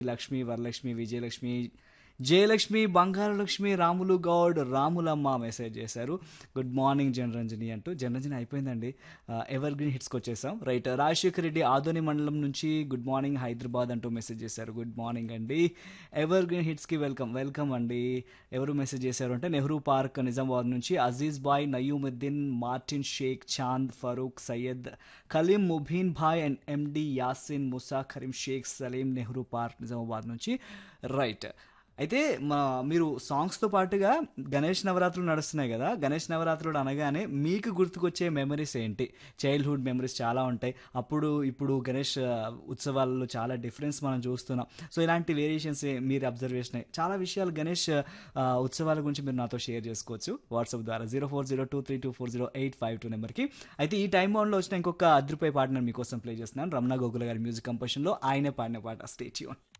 Lakshmi Varalakshmi Vijayalakshmi Jayalakshmi Bangaru Lakshmi Ramulu Goud Ramulamma message చేశారు good morning Janaranjani అంటూ జనరంజని అయిపోయిందండి ఎవర్ గ్రీన్ హిట్స్కి వచ్చేసాం రైట్ రాజశేఖర్ రెడ్డి ఆదోని మండలం నుంచి గుడ్ మార్నింగ్ హైదరాబాద్ అంటూ మెసేజ్ చేశారు గుడ్ మార్నింగ్ అండి ఎవర్ గ్రీన్ హిట్స్కి వెల్కమ్ వెల్కమ్ అండి ఎవరు మెసేజ్ చేశారు అంటే నెహ్రూ పార్క్ నిజామాబాద్ నుంచి Aziz Bhai Nayeemuddin Martin Sheikh Chand Farooq Syed Kaleem Mubeen Bhai and MD Yasin Musa Karim Sheikh Salim Nehru park Nizamabad నుంచి రైట్ అయితే మా మీరు సాంగ్స్తో పాటుగా గణేష్ నవరాత్రులు నడుస్తున్నాయి కదా గణేష్ నవరాత్రులు అనగానే మీకు గుర్తుకొచ్చే మెమరీస్ ఏంటి చైల్డ్హుడ్ మెమరీస్ చాలా ఉంటాయి అప్పుడు ఇప్పుడు గణేష్ ఆ, ఉత్సవాలలో చాలా డిఫరెన్స్ మనం చూస్తున్నాం సో ఇలాంటి వేరియేషన్స్ మీరు అబ్జర్వేషన్ చాలా విషయాలు గణేష్ ఆ, ఉత్సవాల గురించి మీరు నాతో షేర్ చేసుకోవచ్చు వాట్సాప్ ద్వారా zero four zero two three two four zero eight five two నెంబర్కి అయితే ఈ టైం బౌండ్లో వచ్చిన ఇంకొక అద్రుపై పాట నేను మీకోసం ప్లే చేస్తున్నాను రమణ గోకుల గారి మ్యూజిక్ కంపోజిషన్లో ఆయనే పాడిన పాట స్టేచ్యూన్